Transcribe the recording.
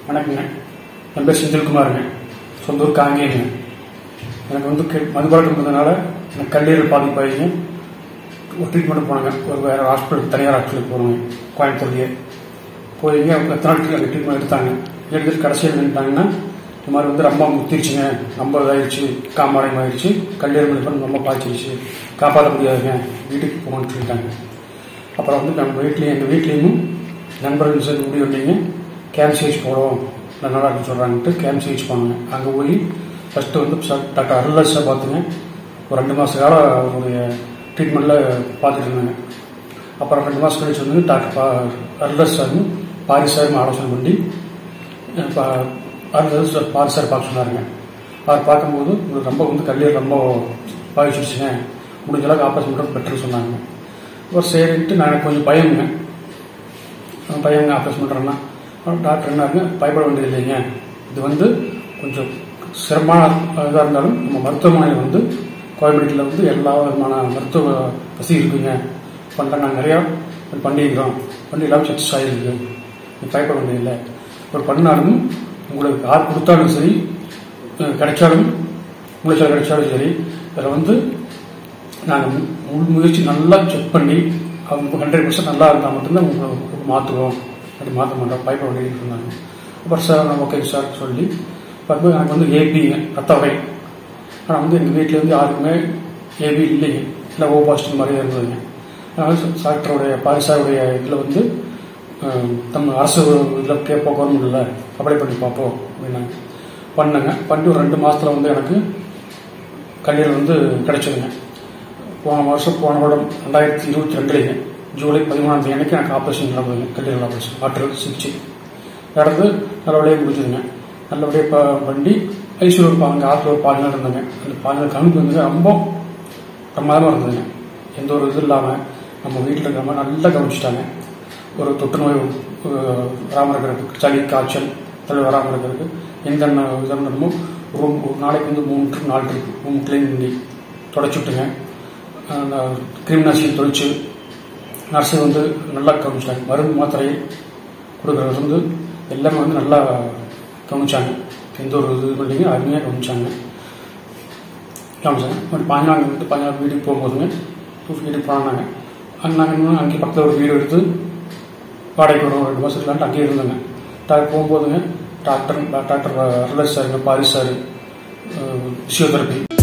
வணக்கங்க என் பேர் செந்தில்குமாருங்க சொந்த ஊர் காங்கேயங்க எனக்கு வந்து கே- மதுபழக்கம் இருந்ததுனால எனக்கு கல்லீரல் பாதிப்பாயிங்க ஒரு ட்ரீட்மெண்ட் போனாங்க ஒரு வேறு ஹாஸ்பிட்டல் தனியார் ஹாஸ்பிட்டலுக்கு போனாங்க கோயம்புத்தூர்லேயே போயிங்க அவங்க எத்தனை நாள் அங்கே ட்ரீட்மெண்ட் எடுத்தாங்க எடுத்துட்டு கடைசியில் நின்ட்டாங்கன்னா இந்த மாதிரி வந்து ரொம்ப முத்திருச்சுங்க ரொம்ப இதாயிடுச்சு காமாரம் ஆயிடுச்சு கல்லீரல் மதிப்பெண் ரொம்ப பாய்ச்சிருச்சு காப்பாற்ற முடியாதுங்க வீட்டுக்கு போகணும்னு சொல்லிட்டாங்க அப்புறம் வந்து நம்ம வீட்லேயும் எங்கள் வீட்லேயும் நண்பர்கள் சேர்ந்து முடிவு பண்ணீங்க கேன்சேஜ் போடுவோம் நல்லா இருக்குன்னு சொல்கிறாங்கன்ட்டு கேன்சேஜ் போனாங்க அங்கே போய் ஃபஸ்ட்டு வந்து ச- டாக்டர் அருளாசை பார்த்துங்க ஒரு ரெண்டு மாத காலம் அவருடைய ட்ரீட்மெண்ட்டில் பார்த்துட்டு இருந்தாங்க அப்புறம் ரெண்டு மாதம் கழிச்சு வந்து டாக்டர் பா அருளாஸ் சாரும் பாரி சாரும் ஆலோசனை பண்ணி இப்போ அருளாஸ் சார் பாரி சார் பார்க்க சொன்னாருங்க அவர் பார்க்கும்போது உங்களுக்கு ரொம்ப வந்து கல்லீரல் ரொம்ப பாதிச்சிருச்சுங்க முடிஞ்ச அளவுக்கு ஆப்ரேஷன் பண்ணுறது பெட்டர்னு சொன்னாங்க ஒரு சரின்ட்டு நான் எனக்கு கொஞ்சம் பயங்க அவன் பையன் ஆப்ரேஷன் பண்ணுறேன்னா டாக்டர் என்னாருங்க பயப்பட வேண்டியது இல்லைங்க இது வந்து கொஞ்சம் சிரமமான இதாக இருந்தாலும் நம்ம மருத்துவமனையில் வந்து கோயம்பேட்டில் வந்து எல்லா விதமான மருத்துவ வசதி இருக்குங்க பண்ண நாங்கள் நிறையா பண்ணியிருக்கிறோம் பண்ணி எல்லாம் சக்ஸஸ் ஆகிருக்கு நீ பயப்பட வேண்டியதில்லை ஒரு பண்ணாலும் உங்களுக்கு யார் கொடுத்தாலும் சரி அஹ் கிடைச்சாலும் முளைச்சல் கிடைச்சாலும் சரி இதில் வந்து நாங்கள் முழு முயற்சி நல்லா செக் பண்ணி அவங்க ஹண்ட்ரட் பர்சன்ட் நல்லா இருந்தால் மட்டும்தான் உங்களை மாற்றுவோம் அப்படி மாற்ற மாட்டோம் பயப்பட வேண்டியது சொன்னாங்க அப்புறம் சார் நான் ஓகே சார் சொல்லி பார்க்கும்போது எனக்கு வந்து ஏபிங்க ரத்த வகை ஆனால் வந்து எங்கள் வீட்டில் வந்து யாருக்குமே ஏபி இல்லைங்க இல்லை ஓ பாசிட்டிவ் மாதிரியே இருந்ததுங்க அதனால டாக்டருடைய பாரிசாருடைய இதில் வந்து அஹ், நம்ம அரசு இதில் கேட்போம் கவர்மெண்ட்டில் அப்ளை பண்ணி பார்ப்போம் அப்படின்னாங்க பண்ணேங்க பண்ணி ஒரு ரெண்டு மாதத்தில் வந்து எனக்கு கல்லீரல் வந்து கிடைச்சதுங்க போன வருஷம் போன வருடம் ரெண்டாயிரத்தி இருபத்தி ரெண்டுலேங்க ஜூலை பதிமூணாம் தேதி அன்னைக்கு எனக்கு ஆப்ரேஷன் நடந்ததுங்க கல்லீரல் ஆப்ரேஷன் ஆற்றல் சிகிச்சை நடந்து நல்லபடியாக முடிஞ்சதுங்க நல்லபடியாக ப- பண்ணி ஐசியூர் அங்கே ஆற்றுல ஒரு பாஞ்சு நாள் இருந்தாங்க அந்த பாஞ்சு நாள் கணக்கு வந்து ரொம்ப பிரமாதமாக இருந்ததுங்க எந்த ஒரு இது இல்லாமல் நம்ம வீட்டில் இருக்கிற மாதிரி நல்லா கவனிச்சிட்டாங்க ஒரு தொற்று நோய் அஹ், வராமல் இருக்கிறதுக்கு சளி காய்ச்சல் தலை வராமல் இருக்கிறதுக்கு எந்தென்ன இதோ ஒரு ஒரு நாளைக்கு வந்து மூணு ட்ரிப் நாலு ட்ரிப் மூணு கிளீன் பண்ணி தொடச்சி விட்டுங்க அந்த கிருமிநாசினி தொழிச்சு நர்ஸு வந்து நல்லா கவனிச்சிட்டாங்க மருந்து மாத்திரை கொடுக்குறது வந்து எல்லாமே வந்து நல்லா கவனிச்சாங்க எந்த ஒரு இது இல்லைங்க அருமையாக கவனிச்சாங்க கவனிச்சாங்க ஒரு பாஞ்சாங்க வந்து பாஞ்சாங்க வீட்டுக்கு போகும்போதுங்க தூக்கி வீட்டுக்கு போனாங்க அங்கே நாங்கள் இன்னும் அங்கே பக்கத்தில் ஒரு வீடு எடுத்து வாடகைக்கு ஒரு ரெண்டு மாதம் இருக்கலான்ட்டு அங்கேயே இருந்தாங்க டாக்டர் போகும்போதுங்க டாக்டர் டாக்டர் அருளஸ் சாருங்க பாரிஸ் சார் ஃபிசியோதெரப்பி